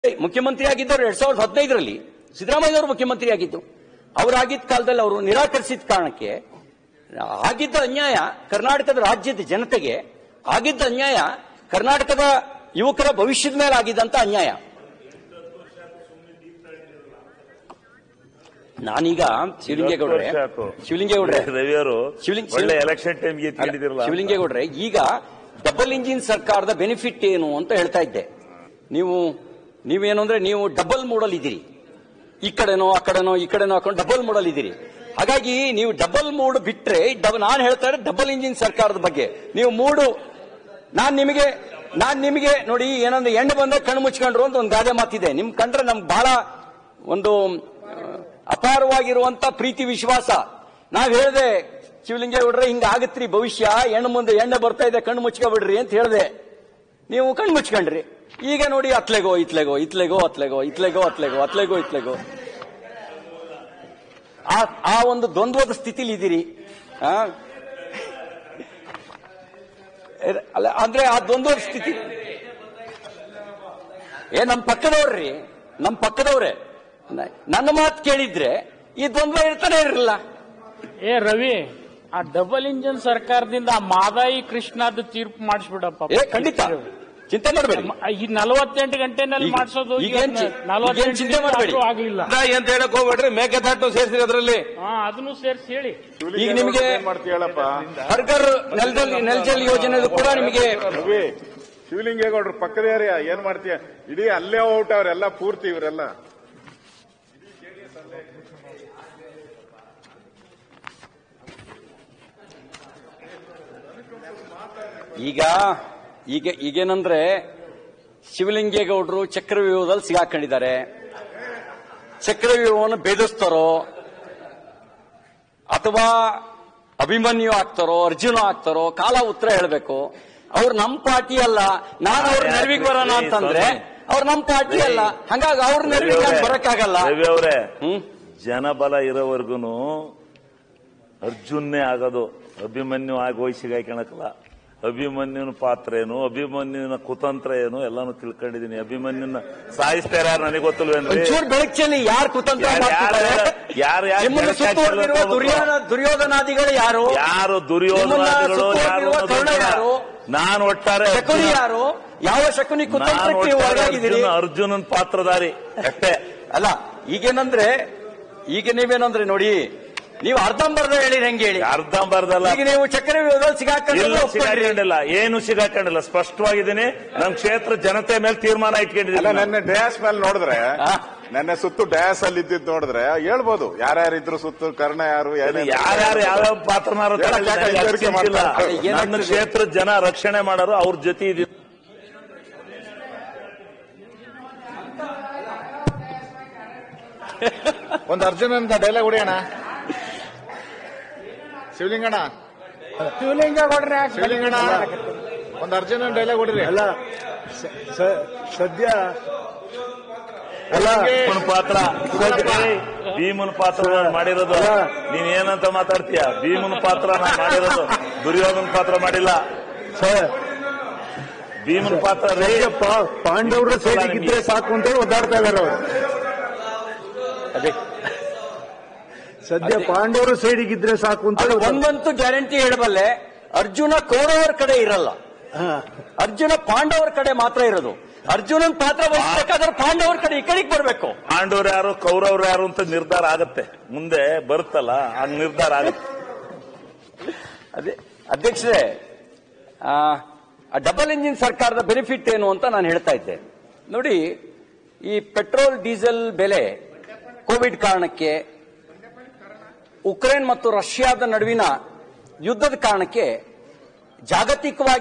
ಮುಖ್ಯಮಂತ್ರಿ ಆಗಿದ್ದವರು ಎರಡ್ ಸಾವಿರದ ಹದಿನೈದರಲ್ಲಿ ಸಿದ್ದರಾಮಯ್ಯವರು ಮುಖ್ಯಮಂತ್ರಿ ಆಗಿದ್ದು ಅವರಾಗಿದ್ದ ಕಾಲದಲ್ಲಿ ಅವರು ನಿರಾಕರಿಸಿದ ಕಾರಣಕ್ಕೆ ಆಗಿದ್ದ ಅನ್ಯಾಯ ಕರ್ನಾಟಕದ ರಾಜ್ಯದ ಜನತೆಗೆ ಆಗಿದ್ದ ಅನ್ಯಾಯ ಕರ್ನಾಟಕದ ಯುವಕರ ಭವಿಷ್ಯದ ಮೇಲೆ ಆಗಿದ್ದಂತ ಅನ್ಯಾಯ ನಾನೀಗ ಶಿವಲಿಂಗೇಗೌಡ್ರೆ ವರ್ಷ ಆಯ್ತು. ಶಿವಲಿಂಗೇಗೌಡ್ರೆ ರವಿ ಅವರು ಶಿವಲಿಂಗ್- ಒಳ್ಳೆ ಶಿವಲಿಂಗ್- ಎಲೆಕ್ಷನ್ ಟೈಮ್ಗೆ ತಿಳಿದಿರಲ್ಲ ಶಿವಲಿಂಗೇಗೌಡ್ರೆ ಈಗ ಡಬಲ್ ಇಂಜಿನ್ ಸರ್ಕಾರದ ಬೆನಿಫಿಟ್ ಏನು ಅಂತ ಹೇಳ್ತಾ ಇದ್ದೆ ನೀವು ನೀವೇನು ಅಂದ್ರೆ ನೀವು ಡಬಲ್ ಮೂಡಲ್ ಇದ್ದೀರಿ ಈ ಕಡೆನೋ ಆ ಕಡೆನೋ ಈ ಕಡೆನೋ ಹಾಕೊಂಡು ಡಬಲ್ ಮೂಡಲ್ ಇದ್ದೀರಿ ಹಾಗಾಗಿ ನೀವು ಡಬಲ್ ಮೂಡ್ ಬಿಟ್ರೆ ನಾನು ಹೇಳ್ತಾ ಇರೋದು ಡಬಲ್ ಇಂಜಿನ್ ಸರ್ಕಾರದ ಬಗ್ಗೆ ನೀವು ಮೂಡು ನಾನ್ ನಿಮಗೆ ನಾನ್ ನಿಮಗೆ ನೋಡಿ ಏನಂದ್ರೆ ಹೆಣ್ಣು ಬಂದ ಕಣ್ಣು ಮುಚ್ಕೊಂಡ್ರು ಅಂತ ಒಂದು ಗಾದೆ ಮಾತಿದೆ ನಿಮ್ ಕಂಡ್ರೆ ನಮ್ಗೆ ಬಹಳ ಒಂದು ಆ, ಅಪಾರವಾಗಿರುವಂತ ಪ್ರೀತಿ ವಿಶ್ವಾಸ ನಾವ್ ಹೇಳ್ದೆ ಶಿವಲಿಂಗೇಗೌಡ್ರೆ ಹಿಂಗ ಆಗತ್ರಿ ಭವಿಷ್ಯ ಹೆಣ್ಣು ಮುಂದೆ ಎಣ್ಣೆ ಬರ್ತಾ ಇದೆ ಕಣ್ಣು ಮುಚ್ಕೊಬಿಡ್ರಿ ಅಂತ ಹೇಳ್ದೆ ನೀವು ಕಣ್ಣು ಮುಚ್ಕೊಂಡ್ರಿ ಈಗ ನೋಡಿ ಅತ್ಲೆಗೋ ಇತ್ಲೆಗೋ ಇತ್ಲೆಗೋ ಅತ್ಲೆಗೋ ಇತ್ಲೆಗೋ ಅತ್ಲೆಗೋ ಅತ್ಲೆಗೋ ಇತ್ಲೆಗೋ ಆ ಆ ಒಂದು ದ್ವಂದ್ವದ ಸ್ಥಿತಿಲಿ ಇದ್ದೀರಿ ಆ? ಎ- ಅಲ್ಲ ಅಂದ್ರೆ ಆ ದ್ವಂದ್ವದ ಸ್ಥಿತಿ ಏ ನಮ್ ಪಕ್ಕದವ್ರಿ ನಮ್ ಪಕ್ಕದವ್ರೆ ನ- ನನ್ನ ಮಾತು ಕೇಳಿದ್ರೆ ಈ ದ್ವಂದ್ವ ಇರ್ತಾನೆ ಇರಲಿಲ್ಲ ಏ ರವಿ ಆ ಡಬಲ್ ಇಂಜಿನ್ ಸರ್ಕಾರದಿಂದ ಆ ಮಾದಾಯಿ ಕೃಷ್ಣದ ತೀರ್ಪು ಮಾಡಿಸ್ಬಿಡಪ್ಪ ಏ ಖಂಡಿತ ಚಿಂತೆ ಮಾಡಬೇಡಿ ಈ ನಲವತ್ತೆಂಟು ಗಂಟೆನಲ್ಲಿ ಈಗ- ಮಾಡಿಸೋದು ಈಗೇನ್ ಚಿ- ಈಗೇನ್ ಚಿಂತೆ ಮಾಡ್ಬೇಡಿ. ಆಗ್ಲಿಲ್ಲ ಅಂತ ಹೇಳಕ್ ಹೋಗ್ಬೇಡ್ರಿ ಮೇಕೆದಾಟು ಸೇರಿಸಿರಿ ಅದರಲ್ಲಿ ಹಾ ಅದನ್ನು ಸೇರಿಸಿ ಹೇಳಿ ಈಗ ನಿಮಗೆ ಮಾಡ್ತೀಯಲ್ಲಪ್ಪ ಹರ್ಗರ್ ನೆಲದಲ್ಲಿ ನೆಲಜಲ್ ಯೋಜನೆ ಕೂಡ ನಿಮಗೆ ರವಿ ಶಿವಲಿಂಗೇಗೌಡ್ರು ಪಕ್ಕದ ಏರಿಯಾ ಏನ್ ಮಾಡ್ತೀಯ ಇಡೀ ಅಲ್ಲೇ ಔಟ್ ಅವ್ರೆಲ್ಲ ಪೂರ್ತಿ ಇವರೆಲ್ಲ ಈಗ ಈಗ ಈಗೇನಂದ್ರೆ ಶಿವಲಿಂಗೇಗೌಡರು ಚಕ್ರವ್ಯೂಹದಲ್ಲಿ ಸಿಗಾಕೊಂಡಿದ್ದಾರೆ ಚಕ್ರವ್ಯೂಹವನ್ನು ಭೇದಿಸ್ತಾರೋ ಅಥವಾ ಅಭಿಮನ್ಯು ಆಗ್ತಾರೋ ಅರ್ಜುನ ಆಗ್ತಾರೋ ಕಾಲ ಉತ್ತರ ಹೇಳಬೇಕು ಅವ್ರು ನಮ್ ಪಾರ್ಟಿ ಅಲ್ಲ ನಾನು ಅವ್ರ ನೆರವಿಗೆ ಬರೋಣ ಅಂತಂದ್ರೆ ಅವ್ರು ನಮ್ ಪಾರ್ಟಿ ಅಲ್ಲ ಹಂಗಾಗಿ ಅವ್ರ ನೆರವಿಗೆ ನಾನ್ ಬರಕ್ಕಾಗಲ್ಲ ರವಿ ಅವರೇ ಹ್ಮ್ ಜನಬಲ ಇರೋವರೆಗೂ ಅರ್ಜುನ್ನೇ ಆಗೋದು ಅಭಿಮನ್ಯು ಆಗಿ ಹೋಗಿ ಸಿಗಾಕಣಕಲ್ಲ ಅಭಿಮನ್ಯುನ ಪಾತ್ರ ಏನು ಅಭಿಮನ್ಯುನ ಕುತಂತ್ರ ಏನು ಎಲ್ಲಾನು ತಿಳ್ಕೊಂಡಿದೀನಿ ಅಭಿಮನ್ಯುನ ಸಾಯಿಸ್ತಾರ ಯಾರು ನನಗೆ ಗೊತ್ತಿಲ್ವೇನ್ರಿ ಒಂಚೂರು ಬೆಳಕಿನಲ್ಲಿ ಯಾರು ಕುತಂತ್ರ ಯಾರ್- ಮಾಡ್ತಿದ್ದಾರೆ ಯಾರ್- ಯಾರ್- ಯಾರ್ ನಿಮ್ಮನ್ನ ಬೆಳಕು ಸುತ್ತುವರೆದಿರುವ ಹಾಕ್ತಿರೋ ದುರ್ಯೋಧನ ದುರ್ಯೋಧನಾದಿಗಳು ಯಾರು ಯಾರು ನಿಮ್ಮನ್ನ ದುರ್ಯೋಧನಾದಿಗಳು ಯಾರು ಸುತ್ತುವರೆದಿರುವ ಅನ್ನೋದು ಕರ್ಣ ಗೊತ್ತಿಲ್ಲ. ಯಾರು? ನಾನು ಒಟ್ಟಾರೆ ಶಕುನಿ ಯಾರು ಯಾವ ಶಕುನಿ ನಾನು ಕುತಂತ್ರಕ್ಕೆ ನೀವು ಒಟ್ಟಾರೆ ಹೊರಗಾಗಿದ್ದೀರಿ ಅರ್ಜುನ ಅರ್ಜುನನ್ ಪಾತ್ರಧಾರಿ ಅಷ್ಟೇ ಅಲ್ಲ ಈಗೇನಂದ್ರೆ ಈಗ ನೀವೇನಂದ್ರೆ ನೋಡಿ ನೀವು ಅರ್ಧಂಬರ್ಧ ಹೇಳಿರಿ ಹೆಂಗೆ ಹೇಳಿ ಅರ್ಧಂಬರ್ಧಲ್ಲ ಈಗ ನೀವು ಚಕ್ರವ್ಯೂಹದಲ್ಲಿ ಸಿಗಾಕೊಂಡು ಇಲ್ಲ ಒಪ್ಕೊಂಡ್ರಿ. ಸಿಗಾಕೊಂಡಿಲ್ಲ ಏನು ಸಿಗಾಕೊಂಡಿಲ್ಲ ಸ್ಪಷ್ಟವಾಗಿದ್ದೀನಿ ನಮ್ ಕ್ಷೇತ್ರ ಜನತೆ ಮೇಲೆ ತೀರ್ಮಾನ ಅಲ್ಲ ಇಟ್ಕೊಂಡಿದ್ದೀನಿ ನೆನ್ನೆ ಡ್ಯಾಸ್ ಮೇಲೆ ನೋಡಿದ್ರೆ ಆ? ನೆನ್ನೆ ಸುತ್ತು ಡ್ಯಾಸ್ ಅಲ್ಲಿ ಇದ್ದಿದ್ ನೋಡಿದ್ರೆ ಹೇಳ್ಬೋದು ಯಾರ್ಯಾರು ಇದ್ರು ಸುತ್ತು ಕರ್ಣ ಯಾರು ಏನೇನು ಯಾರ್ಯಾರು ಯಾವ್ಯಾವ ಪಾತ್ರನಾರು ಎಲ್ಲ ತಗೊಳ್ಳಿ, ಜಾಗ ನನಗೆ ಹಿಂಜರಿಕೆ ಅಚ್ಚುಮೆಚ್ಚಿಲ್ಲ. ಮಾಡ್ತಾರೆ. ಅದೇ ಏನಾಗ್ತದೆ? ನನ್ನ ಕ್ಷೇತ್ರ ಜನ ರಕ್ಷಣೆ ಮಾಡೋರು ಅವ್ರ ಜೊತೆ ಇದೀನಿ ಒಂದು ಅರ್ಜುನನ್ ಡೈಲಾಗ್ ಹೊಡಿಯೋಣ ಶಿವಲಿಂಗಣ್ಣ ಶಿವಲಿಂಗಣ್ಣ ಒಂದು ಅರ್ಜುನನ್ ಡೈಲಾಗ್ ಹೊಡಿರಿ ಅಲ್ಲ ಸ- ಸ- ಸದ್ಯ ಅಲ್ಲ ಭೀಮನ ಪಾತ್ರ ಏಯ್, ಭೀಮನ ಪಾತ್ರ ನಾನ್ ಮಾಡಿರೋದು ನೀನ್ ಏನಂತ ಮಾತಾಡ್ತೀಯ ಭೀಮನ ಪಾತ್ರ ನಾನ್ ಮಾಡಿರೋದು ದುರ್ಯೋಧನ ಪಾತ್ರ ಮಾಡಿಲ್ಲ ಸ- ಭೀಮನ ಪಾತ್ರ ರೇ ಸದ್ಯ ಪಾ- ಪಾಂಡವರ ಸೈನಿಗಿದ್ರೆ ಸಾಕು ಅಂತ ಹೇಳಿ ಒದ್ದಾಡ್ತಾ ಇದಾರೆ ಅವರು ಅದೇ ಸದ್ಯ ಪಾಂಡವರ ಸೈಡಿಗಿದ್ರೆ ಸಾಕು ಅಂತ ಅದು ಹೇಳಿ ಒದ್ದಾಡ್ತಾ- ಒಂದಂತೂ ಗ್ಯಾರಂಟಿ ಹೇಳಬಲ್ಲೆ ಅರ್ಜುನ ಕೌರವರ ಕಡೆ ಇರಲ್ಲ ಹಾ. ಅರ್ಜುನ ಪಾಂಡವರ ಕಡೆ ಮಾತ್ರ ಇರೋದು ಅರ್ಜುನನ್ ಪಾತ್ರ ವಹಿಸಬೇಕಾದ್ರೆ ಪಾಂಡವರ ಕಡೆ ಈ ಕಡೆಗೆ ಬರಬೇಕು ಪಾಂಡವ್ರು ಯಾರು ಕೌರವ್ರು ಯಾರು ಅಂತ ನಿರ್ಧಾರ ಆಗತ್ತೆ ಮುಂದೆ ಬರುತ್ತಲ್ಲ ಆ ನಿರ್ಧಾರ ಆಗತ್ತೆ ಅದೇ ಅಧ್ಯಕ್ಷರೇ ಆ ಡಬಲ್ ಇಂಜಿನ್ ಸರ್ಕಾರದ ಬೆನಿಫಿಟ್ ಏನು ಅಂತ ನಾನು ಹೇಳ್ತಾ ಇದ್ದೆ ನೋಡಿ ಈ ಪೆಟ್ರೋಲ್ ಡೀಸೆಲ್ ಬೆಲೆ ಕೋವಿಡ್ ಕಾರಣಕ್ಕೆ ಉಕ್ರೇನ್ ಮತ್ತು ರಷ್ಯಾದ ನಡುವಿನ ಯುದ್ಧದ ಕಾರಣಕ್ಕೆ ಜಾಗತಿಕವಾಗಿ